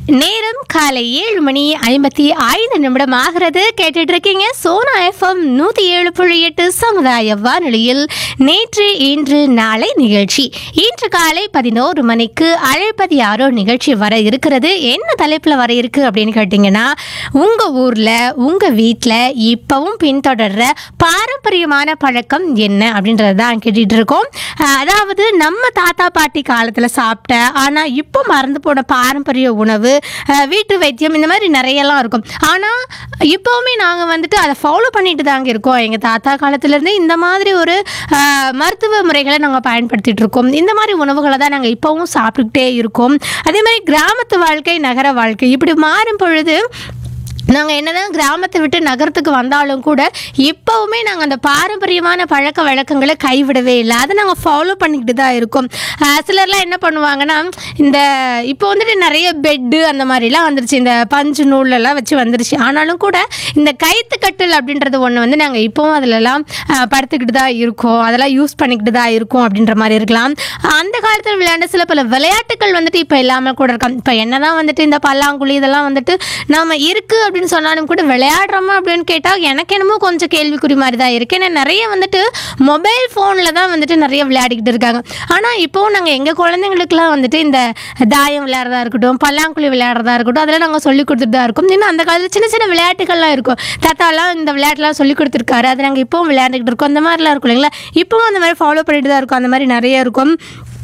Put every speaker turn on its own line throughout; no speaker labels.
நேரம் காலை ஏழு மணி ஐம்பத்தி ஐந்து நிமிடம் ஆகிறது கேட்டுட்டு இருக்கீங்க சோனா எஃப்எம் நூத்தி ஏழு புள்ளி எட்டு சமுதாய வானொலியில் நேற்று இன்று நாளை நிகழ்ச்சி இன்று காலை பதினோரு மணிக்கு அழைப்பது யாரோ நிகழ்ச்சி வர இருக்கிறது என்ன தலைப்புல வர இருக்கு அப்படின்னு கேட்டிங்கன்னா உங்க ஊர்ல உங்க வீட்டில் இப்பவும் பின்தொடர்ற பாரம்பரியமான பழக்கம் என்ன அப்படின்றது தான் கேட்டுட்டு இருக்கோம் அஹ் அதாவது நம்ம தாத்தா பாட்டி காலத்துல சாப்பிட்ட ஆனா இப்போ மறந்து போன பாரம்பரிய உணவு அஹ் வீட்டு வைத்தியம் இந்த மாதிரி நிறையலாம் இருக்கும் ஆனா இப்போவுமே நாங்க வந்துட்டு அதை ஃபாலோ பண்ணிட்டு தாங்க இருக்கோம் எங்க தாத்தா காலத்துல இருந்து இந்த மாதிரி ஒரு அஹ், மருத்துவ முறைகளை நாங்க பயன்படுத்திட்டு இருக்கோம் இந்த மாதிரி உணவுகளை தான் நாங்க இப்பவும் சாப்பிட்டுக்கிட்டே இருக்கோம் அதே மாதிரி கிராமத்து வாழ்க்கை நகர வாழ்க்கை இப்படி மாறும் பொழுது நாங்கள் என்னதான் கிராமத்தை விட்டு நகரத்துக்கு வந்தாலும் கூட இப்போவுமே நாங்கள் அந்த பாரம்பரியமான பழக்க வழக்கங்களை கைவிடவே இல்லை அதை நாங்கள் ஃபாலோ பண்ணிக்கிட்டு தான் இருக்கோம் ஆஹ் சிலர்லாம் என்ன பண்ணுவாங்கன்னா இந்த இப்போ வந்துட்டு நிறைய பெட்டு அந்த மாதிரிலாம் வந்துருச்சு இந்த பஞ்சு நூலெல்லாம் வச்சு வந்துருச்சு ஆனாலும் கூட இந்த கைத்து கட்டில் அப்படின்றது ஒன்று வந்து நாங்கள் இப்போவும் அதிலெல்லாம் ஆஹ் படுத்துக்கிட்டு தான் இருக்கோம் அதெல்லாம் யூஸ் பண்ணிக்கிட்டு தான் இருக்கோம் அப்படின்ற மாதிரி இருக்கலாம் அந்த காலத்தில் விளையாண்ட சில பல விளையாட்டுகள் வந்துட்டு இப்போ இல்லாமல் கூட இருக்கலாம் இப்போ என்னதான் வந்துட்டு இந்த பல்லாங்குழி இதெல்லாம் வந்துட்டு நாம இருக்கு அப்படின்னு சொன்னாலும் கூட விளையாடுறோமா அப்படின்னு கேட்டால் எனக்கு என்னமோ கொஞ்சம் கேள்விக்குறி மாதிரி தான் இருக்கு ஏன்னா நிறைய வந்துட்டு மொபைல் ஃபோனில் தான் வந்துட்டு நிறைய விளையாடிக்கிட்டு இருக்காங்க ஆனால் இப்போவும் நாங்கள் எங்கள் குழந்தைங்களுக்குலாம் வந்துட்டு இந்த தாயம் விளையாடுறதா இருக்கட்டும் பல்லாங்குழி விளையாடுறதா இருக்கட்டும் அதெல்லாம் நாங்கள் சொல்லி கொடுத்துட்டு தான் இருக்கோம் இன்னும் அந்த காலத்தில் சின்ன சின்ன விளையாட்டுகள்லாம் இருக்கும் தாத்தாலாம் இந்த விளையாட்டுலாம் சொல்லி கொடுத்துருக்காரு அதை நாங்கள் இப்போவும் விளையாண்டுக்கிட்டு இருக்கோம் அந்த மாதிரிலாம் இருக்கும் இல்லைங்களா இப்போவும் அந்த மாதிரி ஃபாலோ பண்ணிட்டு தான் இருக்கோம் அந்த மாதிரி நிறைய இருக்கும்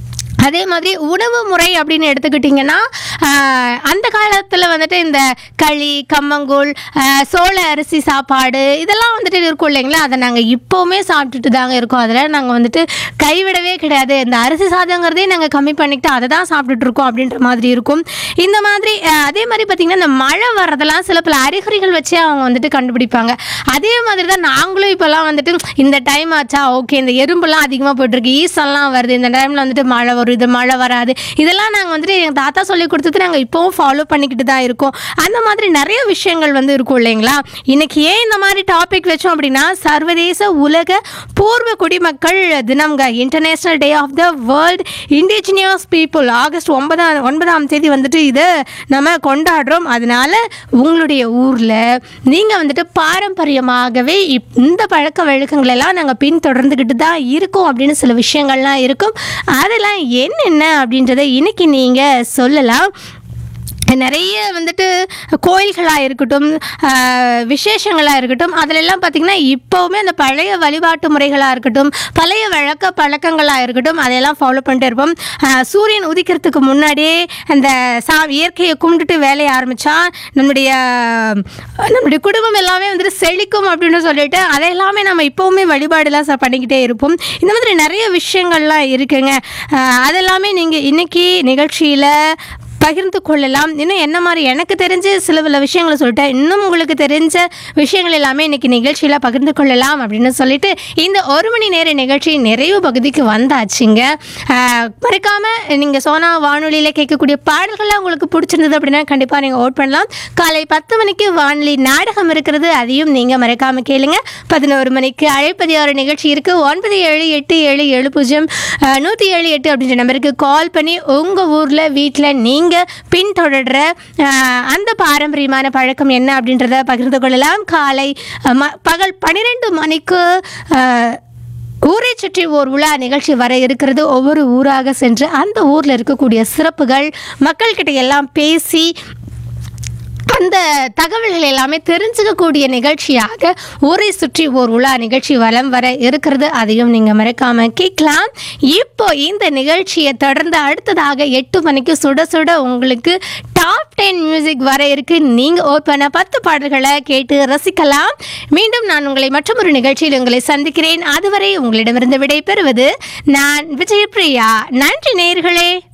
அதே மாதிரி உணவு முறை அப்படின்னு எடுத்துக்கிட்டிங்கன்னா ஆஹ், அந்த காலத்தில் வந்துட்டு இந்த களி கம்மங்கூழ் ஆஹ், சோள அரிசி சாப்பாடு இதெல்லாம் வந்துட்டு இருக்கும் இல்லைங்களா அதை நாங்கள் இப்போவுமே சாப்பிட்டுட்டு தாங்க இருக்கோம் அதில் நாங்கள் வந்துட்டு கைவிடவே கிடையாது இந்த அரிசி சாதங்கிறதே நாங்கள் கம்மி பண்ணிக்கிட்டு அதை தான் சாப்பிட்டுட்டு இருக்கோம் அப்படின்ற மாதிரி இருக்கும் இந்த மாதிரி ஆஹ், அதே மாதிரி பார்த்திங்கன்னா இந்த மழை வர்றதெல்லாம் சில பல அறிகுறிகள் வச்சே அவங்க வந்துட்டு கண்டுபிடிப்பாங்க அதே மாதிரி தான் நாங்களும் இப்போல்லாம் வந்துட்டு இந்த டைம் ஆச்சா ஓகே இந்த எறும்புலாம் அதிகமாக போயிட்டுருக்கு ஈசல்லாம் வருது இந்த டைமில் வந்துட்டு மழை வரும் இது மழை வராது இதெல்லாம் நாங்கள் வந்துட்டு எங்கள் தாத்தா சொல்லி கொடுத்தது நாங்கள் இப்போவும் ஃபாலோ பண்ணிக்கிட்டு தான் இருக்கோம் அந்த மாதிரி நிறைய விஷயங்கள் வந்து இருக்கும் இல்லைங்களா இன்னைக்கு ஏன் இந்த மாதிரி டாபிக் வச்சோம் அப்படின்னா சர்வதேச உலக பூர்வ குடிமக்கள் தினம்ங்க international day of the world indigenous people August ஒன்பதாம் ஒன்பதாம் தேதி வந்துட்டு இதை நம்ம கொண்டாடுறோம் அதனால உங்களுடைய ஊரில் நீங்கள் வந்துட்டு பாரம்பரியமாகவே இப்- இந்த பழக்க வழக்கங்களெல்லாம் நாங்கள் பின்தொடர்ந்துக்கிட்டு தான் இருக்கோம் அப்படின்னு சில விஷயங்கள்லாம் இருக்கும் அதெல்லாம் என்னென்ன அப்படின்றத இன்னைக்கு நீங்கள் சொல்லலாம் நிறைய வந்துட்டு கோயில்களாக இருக்கட்டும் ஆஹ், விசேஷங்களாக இருக்கட்டும் அதிலெல்லாம் பார்த்திங்கன்னா இப்போவுமே அந்த பழைய வழிபாட்டு முறைகளாக இருக்கட்டும் பழைய வழக்க பழக்கங்களாக இருக்கட்டும் அதையெல்லாம் ஃபாலோ பண்ணிட்டு இருப்போம் ஆஹ், சூரியன் உதிக்கிறதுக்கு முன்னாடியே அந்த சா இயற்கையை கும்பிட்டுட்டு வேலையை ஆரம்பித்தா நம்முடைய நம்முடைய குடும்பம் எல்லாமே வந்துட்டு செழிக்கும் அப்படின்னு சொல்லிட்டு அதை எல்லாமே நம்ம இப்போவுமே வழிபாடுலாம் ச- பண்ணிக்கிட்டே இருப்போம் இந்த மாதிரி நிறைய விஷயங்கள்லாம் இருக்குங்க ஆஹ், அதெல்லாமே நீங்கள் இன்னைக்கு நிகழ்ச்சியில் பகிர்ந்து கொள்ளலாம் இன்னும் என்ன மாதிரி எனக்கு தெரிஞ்ச சில பல விஷயங்களை சொல்லிட்டேன் இன்னும் உங்களுக்கு தெரிஞ்ச விஷயங்கள் எல்லாமே இன்னைக்கு நிகழ்ச்சியில் பகிர்ந்து கொள்ளலாம் அப்படின்னு சொல்லிட்டு இந்த ஒரு மணி நேர நிகழ்ச்சி நிறைவு பகுதிக்கு வந்தாச்சுங்க ஆஹ், மறக்காம நீங்கள் சோனா வானொலியில் கேட்கக்கூடிய பாடல்கள்லாம் உங்களுக்கு பிடிச்சிருந்தது அப்படின்னா கண்டிப்பாக நீங்கள் ஓட் பண்ணலாம் காலை பத்து மணிக்கு வானொலி நாடகம் இருக்கிறது அதையும் நீங்கள் மறக்காம கேளுங்க பதினோரு மணிக்கு அழைப்பது ஒரு நிகழ்ச்சி இருக்கு ஒன்பது ஏழு எட்டு ஏழு ஏழு பூஜ்ஜியம் ஆஹ், நூற்றி ஏழு எட்டு அப்படின்ற நம்பருக்கு கால் பண்ணி உங்கள் ஊரில் வீட்டில் நீங்கள் பின்தொடர்ற ஆஹ், அந்த பாரம்பரியமான பழக்கம் என்ன அப்படின்றத பகிர்ந்து கொள்ளலாம் காலை ஆஹ், ம- பகல் பன்னிரெண்டு மணிக்கு ஆஹ், ஊரை சுற்றி ஓர் உலா நிகழ்ச்சி வர இருக்கிறது ஒவ்வொரு ஊராக சென்று அந்த ஊரில் இருக்கக்கூடிய சிறப்புகள் மக்கள்கிட்ட எல்லாம் பேசி அந்த தகவல்கள் எல்லாமே தெரிஞ்சுக்கக்கூடிய நிகழ்ச்சியாக ஊரை சுற்றி ஓர் உலா நிகழ்ச்சி வலம் வர இருக்கிறது அதையும் நீங்கள் மறக்காம கேட்கலாம் இப்போ இந்த நிகழ்ச்சியை தொடர்ந்து அடுத்ததாக எட்டு மணிக்கு சுட சுட உங்களுக்கு டாப் டென் மியூசிக் வர இருக்கு நீங்கள் ஓட் பண்ண பத்து பாடல்களை கேட்டு ரசிக்கலாம் மீண்டும் நான் உங்களை மற்றொரு நிகழ்ச்சியில் உங்களை சந்திக்கிறேன் அதுவரை உங்களிடமிருந்து விடை பெறுவது நான் விஜயபிரியா நன்றி நேயர்களே